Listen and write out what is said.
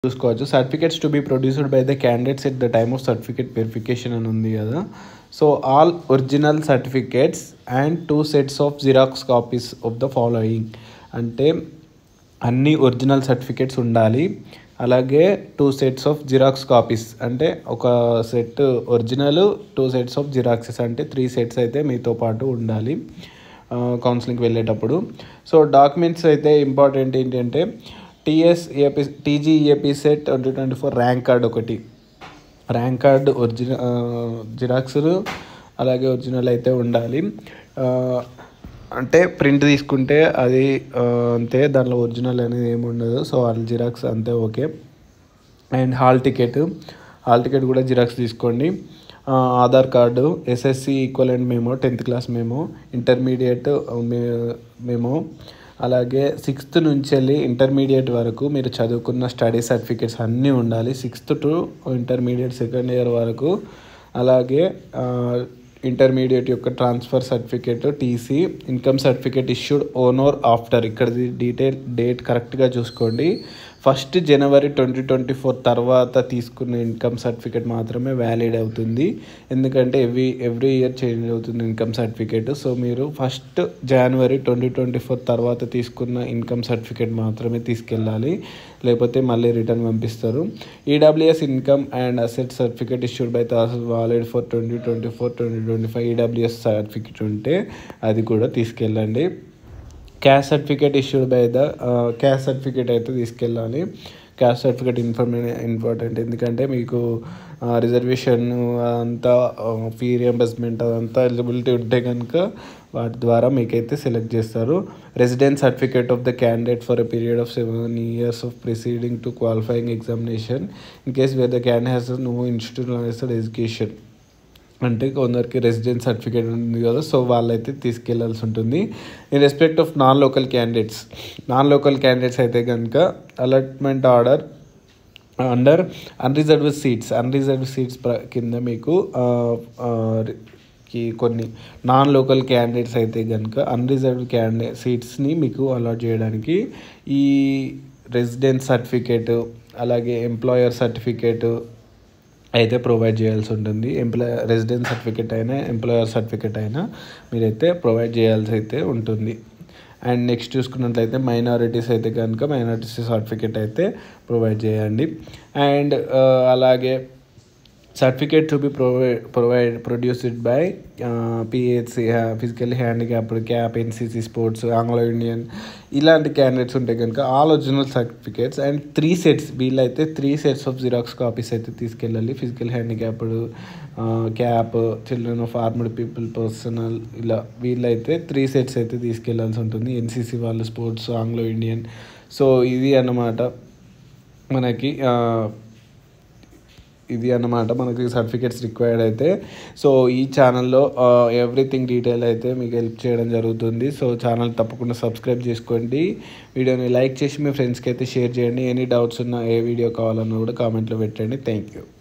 చూసుకోవచ్చు certificates to be produced by the candidates at the time of certificate verification అని ఉంది కదా so all original certificates and two sets of xerox copies of the following అంటే అన్ని original certificates ఉండాలి అలాగే two sets of xerox copies అంటే ఒక set original two sets of xeroxes అంటే త్రీ సెట్స్ అయితే మీతో పాటు ఉండాలి కౌన్సిలింగ్కి వెళ్ళేటప్పుడు సో డాక్యుమెంట్స్ అయితే ఇంపార్టెంట్ ఏంటంటే TS AP TGAP set twenty twenty four rank card ఒకటి ర్యాంక్ కార్డ్ ఒరిజినల్ జిరాక్స్ అలాగే ఒరిజినల్ అయితే ఉండాలి ఆ, అంటే ప్రింట్ తీసుకుంటే అది ఆ, అంతే దాంట్లో ఒరిజినల్ అనేది ఏమి ఉండదు సో వాళ్ళ జిరాక్స్ అంతే okay and hall ticket hall ticket కూడా జిరాక్స్ తీసుకోండి ఆ, ఆధార్ కార్డు ఎస్ఎస్సి ఈక్వలెంట్ మేము టెన్త్ క్లాస్ మేము ఇంటర్మీడియట్ మేము అలాగే సిక్స్త్ నుంచి వెళ్ళి ఇంటర్మీడియట్ వరకు మీరు చదువుకున్న స్టడీ సర్టిఫికేట్స్ అన్నీ ఉండాలి sixth to intermediate second year వరకు అలాగే ఆ, ఇంటర్మీడియట్ యొక్క transfer certificate TC income certificate issued on or after ఇక్కడ డీటెయిల్ డేట్ కరెక్ట్గా చూసుకోండి first January twenty twenty four తర్వాత తీసుకున్న ఇన్కమ్ సర్టిఫికేట్ మాత్రమే వ్యాలిడ్ అవుతుంది ఎందుకంటే ఎవ్రీ ఎవ్రీ ఇయర్ చేంజ్ అవుతుంది ఇన్కమ్ సర్టిఫికేట్ సో మీరు first January twenty twenty four తర్వాత తీసుకున్న ఇన్కమ్ సర్టిఫికేట్ మాత్రమే తీసుకెళ్ళాలి లేకపోతే మళ్ళీ రిటర్న్ పంపిస్తారు EWS income and asset certificate issued by తాసల్ valid for twenty twenty four twenty twenty five EWS certificate ఉంటే అది కూడా తీసుకెళ్ళండి caste certificate issued by the caste certificate అయితే తీసుకెళ్ళాలి క్యాస్ట్ సర్టిఫికేట్ ఇన్ఫర్మే ఇంపార్టెంట్ ఎందుకంటే మీకు రిజర్వేషన్ అంతా ఫీ రియంబర్స్మెంట్ అదంతా ఎలిజిబిలిటీ ఉంటే కనుక వాటి ద్వారా మీకైతే సెలెక్ట్ చేస్తారు residence certificate of the candidate for a period of seven years of preceding to qualifying examination in case where the candidate has no institutionalised education అంటే కొందరికి రెసిడెన్స్ సర్టిఫికేట్ ఉంది కదా సో వాళ్ళైతే తీసుకెళ్లాల్సి ఉంటుంది in respect of non local candidates non local candidates అయితే కనుక allotment order under unreserved seats unreserved seats కింద మీకు ఆ, ఆ, కి కొన్ని నాన్ లోకల్ క్యాండిడేట్స్ అయితే కనుక అన్రిజర్వ్డ్ క్యాండిడేట్ సీట్స్ని మీకు అలాట్ చేయడానికి ఈ రెసిడెన్స్ సర్టిఫికేట్ అలాగే ఎంప్లాయర్ సర్టిఫికేట్ అయితే ప్రొవైడ్ చేయాల్సి ఉంటుంది ఎంప్లాయ్ రెసిడెన్స్ సర్టిఫికేట్ అయినా ఎంప్లాయర్ సర్టిఫికేట్ అయినా మీరైతే ప్రొవైడ్ చేయాల్సి అయితే ఉంటుంది అండ్ నెక్స్ట్ చూసుకున్నట్లయితే మైనారిటీస్ అయితే కనుక మైనారిటీస్ సర్టిఫికేట్ అయితే ప్రొవైడ్ చేయండి అండ్ అలాగే certificate to be provide provide produced by PHC physically handicapped CAP NCC sports Anglo Indian ఇలాంటి క్యాండిడేట్స్ ఉంటే కనుక all original certificates and three sets వీళ్ళైతే three sets of xerox copies అయితే తీసుకెళ్ళాలి physical handicapped CAP children of armed people personnel ఇలా వీళ్ళైతే three sets అయితే తీసుకెళ్లాల్సి ఉంటుంది ఎన్సీసీ వాళ్ళు స్పోర్ట్స్ ఆంగ్లో ఇండియన్ సో ఇది అన్నమాట మనకి ఆ, ఇది అన్నమాట మనకి సర్టిఫికేట్స్ రిక్వైర్డ్ అయితే సో ఈ ఛానల్లో ఎవ్రీథింగ్ డీటెయిల్ అయితే మీకు హెల్ప్ చేయడం జరుగుతుంది సో ఛానల్ తప్పకుండా సబ్స్క్రైబ్ చేసుకోండి వీడియోని లైక్ చేసి మీ ఫ్రెండ్స్కి అయితే షేర్ చేయండి ఎనీ డౌట్స్ ఉన్నా ఏ వీడియో కావాలన్నా కూడా కామెంట్లో పెట్టండి థ్యాంక్ యూ